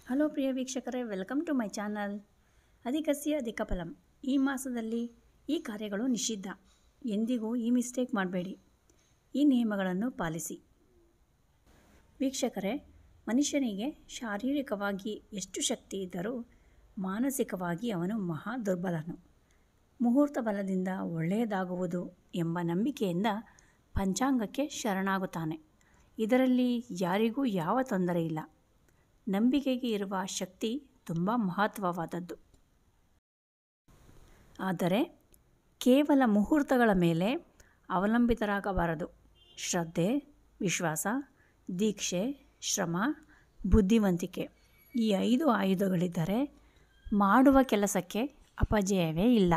hello ಪ್ರಿಯ ವೀಕ್ಷಕರೇ welcome to my channel ಅಧಿಕಸ್ಯ ಅಧಿಕ ಫಲಂ ಈ ಮಾಸದಲ್ಲಿ ಈ ಕಾರ್ಯಗಳು ನಿಷಿದ್ಧ ಎಂದಿಗೂ ಈ ಮಿಸ್ಟೇಕ್ ಮಾಡಬೇಡಿ ಈ ನಿಯಮಗಳನ್ನು ಪಾಲಿಸಿ ವೀಕ್ಷಕರೇ ಮನುಷ್ಯನಿಗೆ ಶಾರೀರಿಕವಾಗಿ ಎಷ್ಟು ಶಕ್ತಿ ಇದ್ದರೂ ಮಾನಸಿಕವಾಗಿ ಅವನು ಮಹಾ ದುರ್ಬಲನು ಮುಹೂರ್ತ ಬಲದಿಂದ ಒಳ್ಳೆಯದಾಗುವುದು ಎಂಬ ನಂಬಿಕೆಯಿಂದ ಪಂಚಾಂಗಕ್ಕೆ ಶರಣಾಗುತ್ತಾನೆ ಇದರಲ್ಲಿ ಯಾರಿಗೂ ಯಾವ ತೊಂದರೆ ಇಲ್ಲ ನಂಬಿಕೆಗೆ ಇರುವ ಶಕ್ತಿ ತುಂಬ ಮಹತ್ವವಾದದ್ದು ಆದರೆ ಕೇವಲ ಮುಹೂರ್ತಗಳ ಮೇಲೆ ಅವಲಂಬಿತರಾಗಬಾರದು ಶ್ರದ್ಧೆ ವಿಶ್ವಾಸ ದೀಕ್ಷೆ ಶ್ರಮ ಬುದ್ಧಿವಂತಿಕೆ ಈ ಐದು ಆಯುಧಗಳಿದ್ದರೆ ಮಾಡುವ ಕೆಲಸಕ್ಕೆ ಅಪಜಯವೇ ಇಲ್ಲ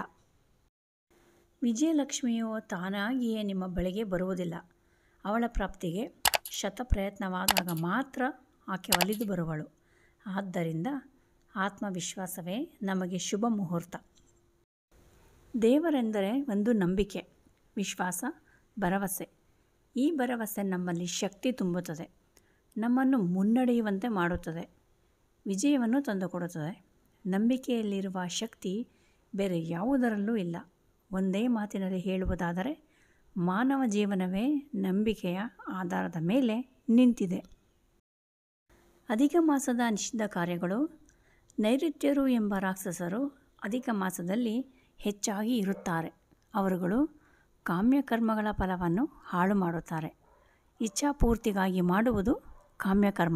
ವಿಜಯಲಕ್ಷ್ಮಿಯು ತಾನಾಗಿಯೇ ನಿಮ್ಮ ಬಳಿಗೆ ಬರುವುದಿಲ್ಲ ಅವಳ ಪ್ರಾಪ್ತಿಗೆ ಶತ ಪ್ರಯತ್ನವಾದಾಗ ಮಾತ್ರ ಆಕೆ ಒಲಿದು ಬರುವಳು ಆದ್ದರಿಂದ ಆತ್ಮವಿಶ್ವಾಸವೇ ನಮಗೆ ಶುಭ ಮುಹೂರ್ತ ದೇವರೆಂದರೆ ಒಂದು ನಂಬಿಕೆ ವಿಶ್ವಾಸ ಭರವಸೆ ಈ ಭರವಸೆ ನಮ್ಮಲ್ಲಿ ಶಕ್ತಿ ತುಂಬುತ್ತದೆ ನಮ್ಮನ್ನು ಮುನ್ನಡೆಯುವಂತೆ ಮಾಡುತ್ತದೆ ವಿಜಯವನ್ನು ತಂದುಕೊಡುತ್ತದೆ ನಂಬಿಕೆಯಲ್ಲಿರುವ ಶಕ್ತಿ ಬೇರೆ ಯಾವುದರಲ್ಲೂ ಇಲ್ಲ ಒಂದೇ ಮಾತಿನಲ್ಲಿ ಹೇಳುವುದಾದರೆ ಮಾನವ ಜೀವನವೇ ನಂಬಿಕೆಯ ಆಧಾರದ ಮೇಲೆ ನಿಂತಿದೆ ಅಧಿಕ ಮಾಸದ ನಿಷಿದ್ಧ ಕಾರ್ಯಗಳು ನೈಋತ್ಯರು ಎಂಬ ರಾಕ್ಷಸರು ಅಧಿಕ ಮಾಸದಲ್ಲಿ ಹೆಚ್ಚಾಗಿ ಇರುತ್ತಾರೆ ಅವರುಗಳು ಕಾಮ್ಯಕರ್ಮಗಳ ಫಲವನ್ನು ಹಾಳು ಮಾಡುತ್ತಾರೆ ಇಚ್ಛಾಪೂರ್ತಿಗಾಗಿ ಮಾಡುವುದು ಕಾಮ್ಯಕರ್ಮ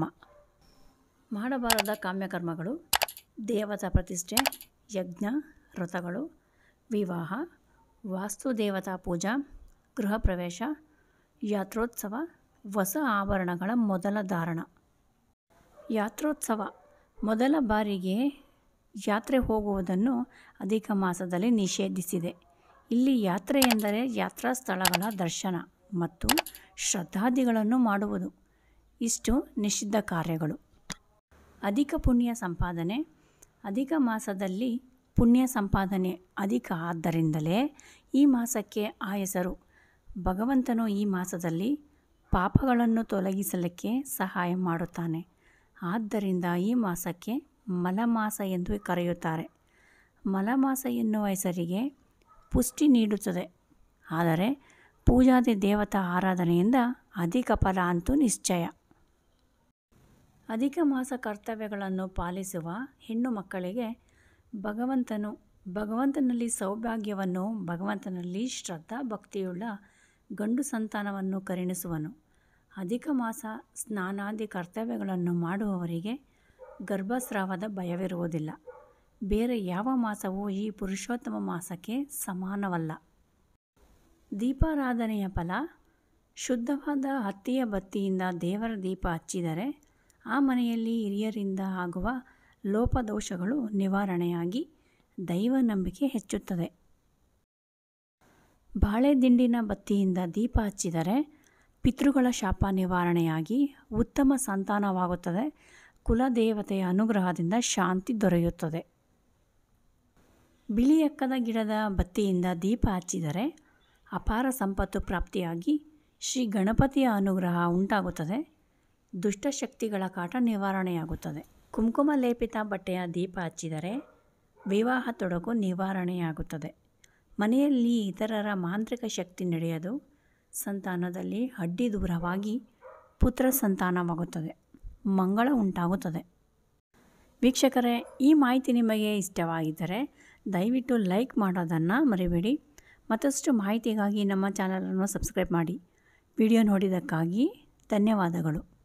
ಮಾಡಬಾರದ ಕಾಮ್ಯಕರ್ಮಗಳು ದೇವತಾ ಪ್ರತಿಷ್ಠೆ ಯಜ್ಞ ವ್ರತಗಳು ವಿವಾಹ ವಾಸ್ತುದೇವತಾ ಪೂಜಾ ಗೃಹ ಪ್ರವೇಶ ಯಾತ್ರೋತ್ಸವ ಹೊಸ ಆಭರಣಗಳ ಮೊದಲ ಧಾರಣ ಯಾತ್ರೋತ್ಸವ ಮೊದಲ ಬಾರಿಗೆ ಯಾತ್ರೆ ಹೋಗುವುದನ್ನು ಅಧಿಕ ಮಾಸದಲ್ಲಿ ನಿಷೇಧಿಸಿದೆ ಇಲ್ಲಿ ಯಾತ್ರೆ ಎಂದರೆ ಯಾತ್ರಾ ಸ್ಥಳಗಳ ದರ್ಶನ ಮತ್ತು ಶ್ರದ್ಧಾದಿಗಳನ್ನು ಮಾಡುವುದು ಇಷ್ಟು ನಿಷಿದ್ಧ ಕಾರ್ಯಗಳು ಅಧಿಕ ಪುಣ್ಯ ಸಂಪಾದನೆ ಅಧಿಕ ಮಾಸದಲ್ಲಿ ಪುಣ್ಯ ಸಂಪಾದನೆ ಅಧಿಕ ಆದ್ದರಿಂದಲೇ ಈ ಮಾಸಕ್ಕೆ ಆ ಹೆಸರು ಭಗವಂತನು ಈ ಮಾಸದಲ್ಲಿ ಪಾಪಗಳನ್ನು ತೊಲಗಿಸಲಿಕ್ಕೆ ಸಹಾಯ ಮಾಡುತ್ತಾನೆ ಆದ್ದರಿಂದ ಈ ಮಾಸಕ್ಕೆ ಮಲಮಾಸ ಎಂದು ಕರೆಯುತ್ತಾರೆ ಮಲಮಾಸ ಎನ್ನುವ ಹೆಸರಿಗೆ ಪುಷ್ಟಿ ನೀಡುತ್ತದೆ ಆದರೆ ಪೂಜಾದಿ ದೇವತಾ ಆರಾಧನೆಯಿಂದ ಅಧಿಕ ಫಲ ಅಂತೂ ನಿಶ್ಚಯ ಅಧಿಕ ಮಾಸ ಕರ್ತವ್ಯಗಳನ್ನು ಪಾಲಿಸುವ ಹೆಣ್ಣು ಮಕ್ಕಳಿಗೆ ಭಗವಂತನು ಭಗವಂತನಲ್ಲಿ ಸೌಭಾಗ್ಯವನ್ನು ಭಗವಂತನಲ್ಲಿ ಶ್ರದ್ಧಾ ಭಕ್ತಿಯುಳ್ಳ ಗಂಡು ಸಂತಾನವನ್ನು ಕರುಣಿಸುವನು ಅಧಿಕ ಮಾಸ ಸ್ನಾನಾದಿ ಕರ್ತವ್ಯಗಳನ್ನು ಮಾಡುವವರಿಗೆ ಗರ್ಭಸ್ರಾವದ ಭಯವಿರುವುದಿಲ್ಲ ಬೇರೆ ಯಾವ ಮಾಸವೂ ಈ ಪುರುಷೋತ್ತಮ ಮಾಸಕ್ಕೆ ಸಮಾನವಲ್ಲ ದೀಪಾರಾಧನೆಯ ಫಲ ಶುದ್ಧವಾದ ಹತ್ತಿಯ ಬತ್ತಿಯಿಂದ ದೇವರ ದೀಪ ಹಚ್ಚಿದರೆ ಆ ಮನೆಯಲ್ಲಿ ಹಿರಿಯರಿಂದ ಆಗುವ ಲೋಪದೋಷಗಳು ನಿವಾರಣೆಯಾಗಿ ದೈವ ನಂಬಿಕೆ ಹೆಚ್ಚುತ್ತದೆ ಬಾಳೆ ದಿಂಡಿನ ಬತ್ತಿಯಿಂದ ದೀಪ ಹಚ್ಚಿದರೆ ಪಿತೃಗಳ ಶಾಪ ನಿವಾರಣೆಯಾಗಿ ಉತ್ತಮ ಸಂತಾನವಾಗುತ್ತದೆ ಕುಲದೇವತೆಯ ಅನುಗ್ರಹದಿಂದ ಶಾಂತಿ ದೊರೆಯುತ್ತದೆ ಬಿಳಿಯಕ್ಕದ ಗಿಡದ ಬತ್ತಿಯಿಂದ ದೀಪ ಹಚ್ಚಿದರೆ ಅಪಾರ ಸಂಪತ್ತು ಪ್ರಾಪ್ತಿಯಾಗಿ ಶ್ರೀ ಗಣಪತಿಯ ಅನುಗ್ರಹ ಉಂಟಾಗುತ್ತದೆ ದುಷ್ಟಶಕ್ತಿಗಳ ಕಾಟ ನಿವಾರಣೆಯಾಗುತ್ತದೆ ಕುಂಕುಮ ಲೇಪಿತ ಬಟ್ಟೆಯ ದೀಪ ಹಚ್ಚಿದರೆ ವಿವಾಹ ತೊಡಕು ನಿವಾರಣೆಯಾಗುತ್ತದೆ ಮನೆಯಲ್ಲಿ ಇತರರ ಮಾಂತ್ರಿಕ ಶಕ್ತಿ ನಡೆಯದು ಸಂತಾನದಲ್ಲಿ ಅಡ್ಡಿ ದೂರವಾಗಿ ಪುತ್ರ ಸಂತಾನವಾಗುತ್ತದೆ ಮಂಗಳ ಉಂಟಾಗುತ್ತದೆ ವೀಕ್ಷಕರೇ ಈ ಮಾಹಿತಿ ನಿಮಗೆ ಇಷ್ಟವಾಗಿದ್ದರೆ ದಯವಿಟ್ಟು ಲೈಕ್ ಮಾಡೋದನ್ನು ಮರಿಬೇಡಿ ಮತ್ತಷ್ಟು ಮಾಹಿತಿಗಾಗಿ ನಮ್ಮ ಚಾನಲನ್ನು ಸಬ್ಸ್ಕ್ರೈಬ್ ಮಾಡಿ ವಿಡಿಯೋ ನೋಡಿದ್ದಕ್ಕಾಗಿ ಧನ್ಯವಾದಗಳು